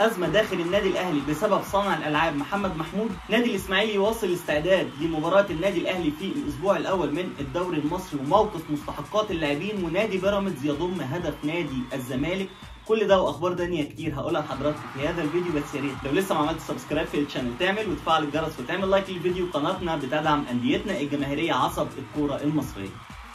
ازمه داخل النادي الاهلي بسبب صانع الالعاب محمد محمود نادي الاسماعيلي يواصل الاستعداد لمباراه النادي الاهلي في الاسبوع الاول من الدوري المصري وموقف مستحقات اللاعبين ونادي بيراميدز يضم هدف نادي الزمالك كل ده واخبار تانية كتير هقولها لحضراتكم في هذا الفيديو بس يا ريت لو لسه ما عملتش سبسكرايب في الشانل تعمل وتفعل الجرس وتعمل لايك للفيديو قناتنا بتدعم انديتنا الجماهيريه عصب الكوره المصريه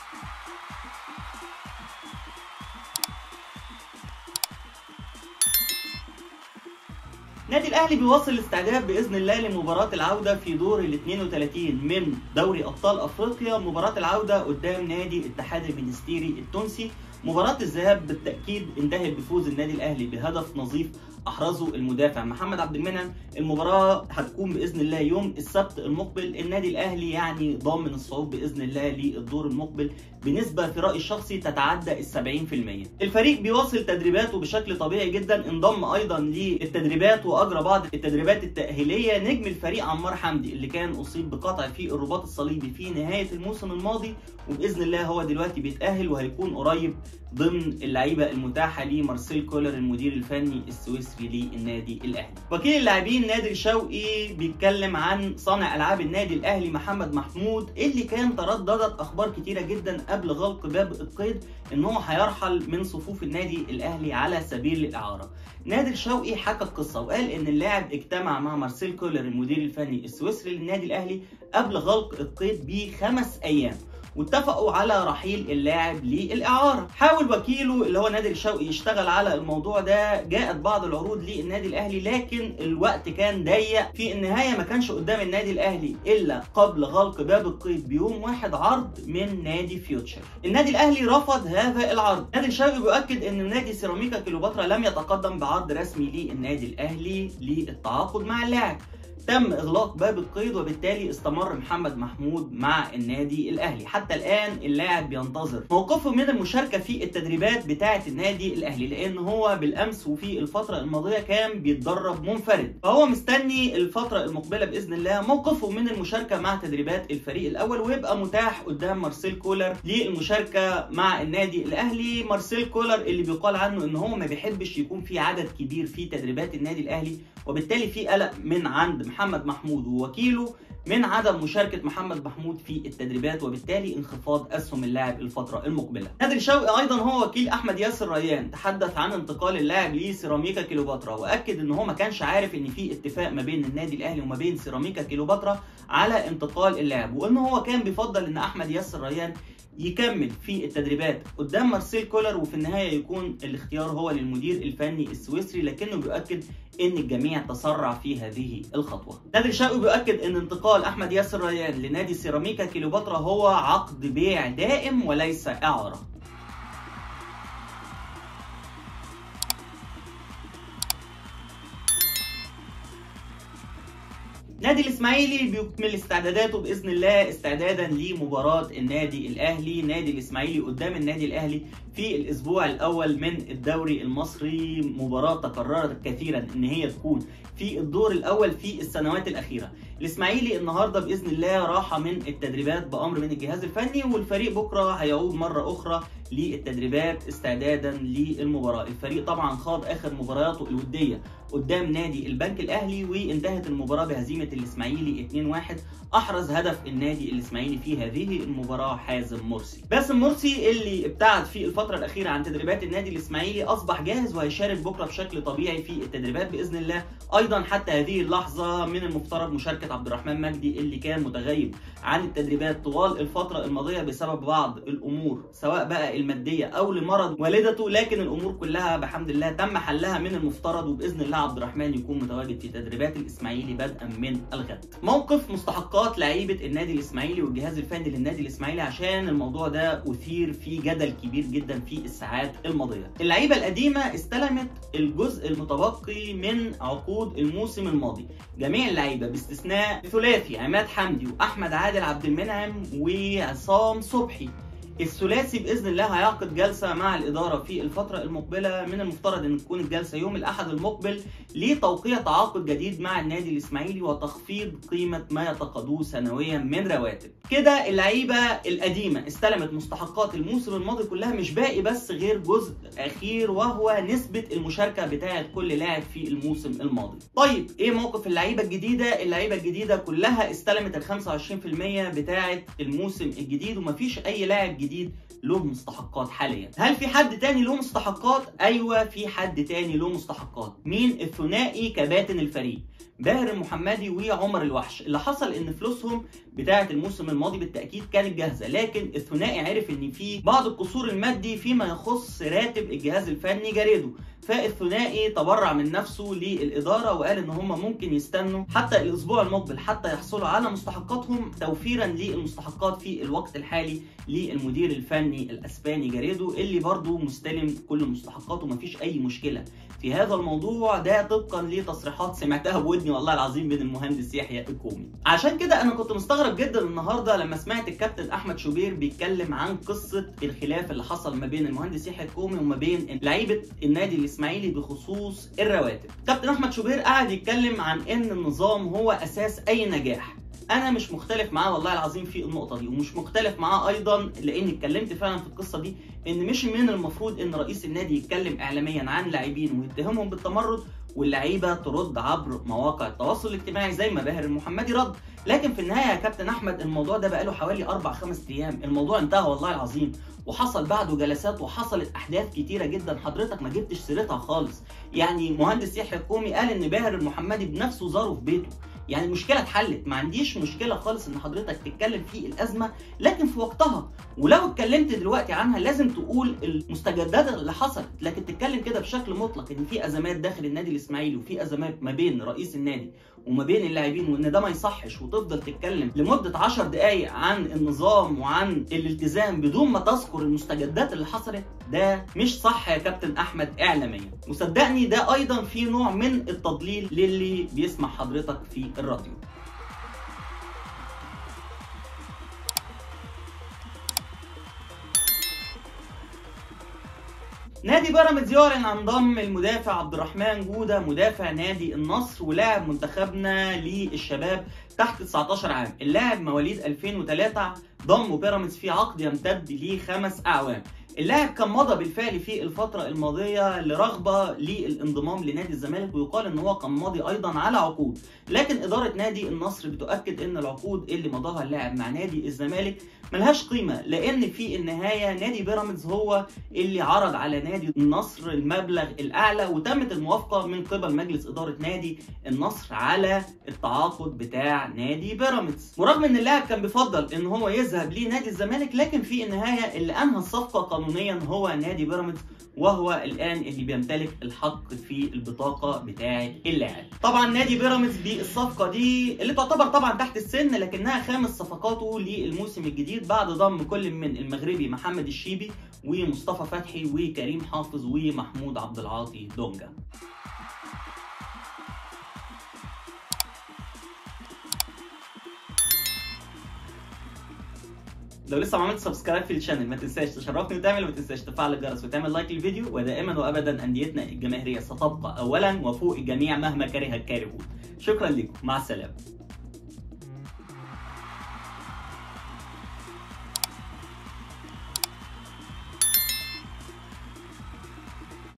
نادي الاهلي بيواصل الاستعداد باذن الله لمباراه العوده في دور ال 32 من دوري ابطال افريقيا مباراه العوده قدام نادي الاتحاد المنستيري التونسي مباراة الذهاب بالتأكيد انتهت بفوز النادي الأهلي بهدف نظيف أحرزه المدافع محمد عبد المنعم المباراة هتكون بإذن الله يوم السبت المقبل النادي الأهلي يعني ضامن الصعود بإذن الله للدور المقبل بنسبة في رأيي الشخصي تتعدى ال 70% الفريق بيواصل تدريباته بشكل طبيعي جدا انضم أيضا للتدريبات وأجرى بعض التدريبات التأهيلية نجم الفريق عمار حمدي اللي كان أصيب بقطع في الرباط الصليبي في نهاية الموسم الماضي وبإذن الله هو دلوقتي بيتأهل وهيكون قريب ضمن اللعيبه المتاحه لمارسيل كولر المدير الفني السويسري للنادي الاهلي. وكيل اللاعبين نادر شوقي بيتكلم عن صانع العاب النادي الاهلي محمد محمود اللي كان ترددت اخبار كتيره جدا قبل غلق باب القيد ان هو هيرحل من صفوف النادي الاهلي على سبيل الاعاره. نادر شوقي حكى القصه وقال ان اللاعب اجتمع مع مارسيل كولر المدير الفني السويسري للنادي الاهلي قبل غلق القيد بخمس ايام. واتفقوا على رحيل اللاعب للاعاره حاول وكيله اللي هو نادر شوقي يشتغل على الموضوع ده جاءت بعض العروض للنادي الاهلي لكن الوقت كان ضيق في النهايه ما كانش قدام النادي الاهلي الا قبل غلق باب القيد بيوم واحد عرض من نادي فيوتشر النادي الاهلي رفض هذا العرض نادر شوقي بيؤكد ان نادي سيراميكا كليوباترا لم يتقدم بعرض رسمي للنادي الاهلي للتعاقد مع اللاعب تم اغلاق باب القيد وبالتالي استمر محمد محمود مع النادي الاهلي حتى الان اللاعب بينتظر موقفه من المشاركه في التدريبات بتاعه النادي الاهلي لان هو بالامس وفي الفتره الماضيه كان بيتدرب منفرد فهو مستني الفتره المقبله باذن الله موقفه من المشاركه مع تدريبات الفريق الاول ويبقى متاح قدام مارسيل كولر للمشاركه مع النادي الاهلي مارسيل كولر اللي بيقال عنه ان هو ما بيحبش يكون في عدد كبير في تدريبات النادي الاهلي وبالتالي في قلق من عند محمد محمود ووكيله من عدم مشاركة محمد محمود في التدريبات وبالتالي انخفاض أسهم اللاعب الفترة المقبلة. نادر شوقي أيضا هو وكيل أحمد ياسر ريان تحدث عن انتقال اللاعب لسيراميكا كيلوباترا وأكد إن هو ما كانش عارف إن في اتفاق ما بين النادي الأهلي وما بين سيراميكا كيلوباترا على انتقال اللاعب وإن هو كان بيفضل إن أحمد ياسر ريان يكمل في التدريبات قدام مارسيل كولر وفي النهايه يكون الاختيار هو للمدير الفني السويسري لكنه بيؤكد ان الجميع تسرع في هذه الخطوه. نادر شوقي بيؤكد ان انتقال احمد ياسر ريان لنادي سيراميكا كيلوباترا هو عقد بيع دائم وليس اعاره. نادي الاسماعيلي بيكمل استعداداته باذن الله استعدادا لمباراه النادي الاهلي نادي الاسماعيلي قدام النادي الاهلي في الاسبوع الاول من الدوري المصري مباراه تكررت كثيرا ان هي تكون في الدور الاول في السنوات الاخيره الاسماعيلي النهارده باذن الله راحه من التدريبات بامر من الجهاز الفني والفريق بكره هيعود مره اخرى للتدريبات استعدادا للمباراه الفريق طبعا خاض اخر مبارياته الوديه قدام نادي البنك الاهلي وانتهت المباراه بهزيمه الاسماعيلي 2-1 احرز هدف النادي الاسماعيلي في هذه المباراه حازم مرسي باسم مرسي اللي ابتعد في الفتره الاخيره عن تدريبات النادي الاسماعيلي اصبح جاهز وهيشارك بكره بشكل طبيعي في التدريبات باذن الله ايضا حتى هذه اللحظه من المفترض مشاركه عبد الرحمن مجدي اللي كان متغيب عن التدريبات طوال الفتره الماضيه بسبب بعض الامور سواء بقى الماديه او لمرض والدته لكن الامور كلها بحمد الله تم حلها من المفترض وباذن الله عبد الرحمن يكون متواجد في تدريبات الاسماعيلي بدءا من الغد موقف مستحقات لعيبه النادي الاسماعيلي والجهاز الفني للنادي الاسماعيلي عشان الموضوع ده اثير فيه جدل كبير جدا في الساعات الماضيه اللعيبه القديمه استلمت الجزء المتبقي من عقود الموسم الماضي جميع اللعيبه باستثناء ثلاثي عماد حمدي واحمد عادل عبد المنعم وعصام صبحي الثلاثي باذن الله هيعقد جلسه مع الاداره في الفتره المقبله من المفترض ان تكون الجلسه يوم الاحد المقبل لتوقيع تعاقد جديد مع النادي الاسماعيلي وتخفيض قيمه ما يتقاضوه سنويا من رواتب كده اللعيبه القديمه استلمت مستحقات الموسم الماضي كلها مش باقي بس غير جزء اخير وهو نسبه المشاركه بتاعه كل لاعب في الموسم الماضي طيب ايه موقف اللعيبه الجديده اللعيبه الجديده كلها استلمت ال 25% بتاعه الموسم الجديد ومفيش اي لاعب جديد له مستحقات حاليا هل في حد تاني له مستحقات ايوه في حد تاني له مستحقات مين الثنائي كباتن الفريق باهر المحمدي وعمر الوحش اللي حصل ان فلوسهم بتاعه الموسم الماضي بالتاكيد كانت جاهزه لكن الثنائي عرف ان في بعض القصور المادي فيما يخص راتب الجهاز الفني جاريدو فالثنائي تبرع من نفسه للاداره وقال ان هم ممكن يستنوا حتى الاسبوع المقبل حتى يحصلوا على مستحقاتهم توفيرا للمستحقات في الوقت الحالي للمدير الفني الاسباني جاريدو اللي برضه مستلم كل مستحقاته مفيش اي مشكله في هذا الموضوع ده طبقا لتصريحات سمعتها بودني والله العظيم من المهندس يحيى الكومي عشان كده انا كنت مستغرب جدا النهارده لما سمعت الكابتن احمد شوبير بيتكلم عن قصه الخلاف اللي حصل ما بين المهندس يحيى الكومي وما بين لعيبه النادي الاسماعيلي بخصوص الرواتب كابتن احمد شوبير قعد يتكلم عن ان النظام هو اساس اي نجاح انا مش مختلف معاه والله العظيم في النقطه دي ومش مختلف معاه ايضا لاني اتكلمت فعلا في القصه دي ان مش من المفروض ان رئيس النادي يتكلم اعلاميا عن لاعبين ويتهمهم بالتمرد واللعيبه ترد عبر مواقع التواصل الاجتماعي زي ما باهر المحمدي رد لكن في النهايه يا كابتن احمد الموضوع ده بقاله حوالي اربع خمس ايام الموضوع انتهى والله العظيم وحصل بعده جلسات وحصلت احداث كتيره جدا حضرتك ما جبتش سيرتها خالص يعني مهندس يحيى الكومي قال ان باهر المحمدي بنفسه زاره في بيته يعني المشكله اتحلت ما عنديش مشكله خالص ان حضرتك تتكلم في الازمه لكن في وقتها ولو اتكلمت دلوقتي عنها لازم تقول المستجدات اللي حصلت لكن تتكلم كده بشكل مطلق ان في ازمات داخل النادي الاسماعيلي وفي ازمات ما بين رئيس النادي وما بين اللاعبين وان ده ما يصحش وتفضل تتكلم لمده 10 دقائق عن النظام وعن الالتزام بدون ما تذكر المستجدات اللي حصلت ده مش صح يا كابتن احمد اعلاميا وصدقني ده ايضا في نوع من التضليل للي بيسمع حضرتك في الراديو نادي بيراميدز يعلن عن ضم المدافع عبد الرحمن جوده مدافع نادي النصر ولاعب منتخبنا للشباب تحت 19 عام اللاعب مواليد 2003 ضمه بيراميدز في عقد يمتد لخمس اعوام اللاعب كان مضى بالفعل في الفترة الماضية لرغبة للانضمام لنادي الزمالك ويقال ان هو كان ماضي ايضا على عقود لكن ادارة نادي النصر بتؤكد ان العقود اللي مضاها اللاعب مع نادي الزمالك ملهاش قيمة لان في النهاية نادي بيراميدز هو اللي عرض على نادي النصر المبلغ الاعلى وتمت الموافقة من قبل مجلس ادارة نادي النصر على التعاقد بتاع نادي بيراميدز ورغم ان اللاعب كان بيفضل ان هو يذهب لنادي الزمالك لكن في النهاية اللي انهى الصفقة قانونيا هو نادي بيراميدز وهو الان اللي بيمتلك الحق في البطاقه بتاعه اللاعب. طبعا نادي بيراميدز بالصفقه دي اللي تعتبر طبعا تحت السن لكنها خامس صفقاته للموسم الجديد بعد ضم كل من المغربي محمد الشيبي ومصطفى فتحي وكريم حافظ ومحمود عبد العاطي دونجا. لو لسه ما عملتش سبسكرايب في الشانل ما تنساش تشرفني وتعمل وما تنساش تفعل الجرس وتعمل لايك للفيديو ودائما وابدا انديتنا الجماهيريه ستبقى اولا وفوق الجميع مهما كره الكارهون شكرا لكم مع السلامه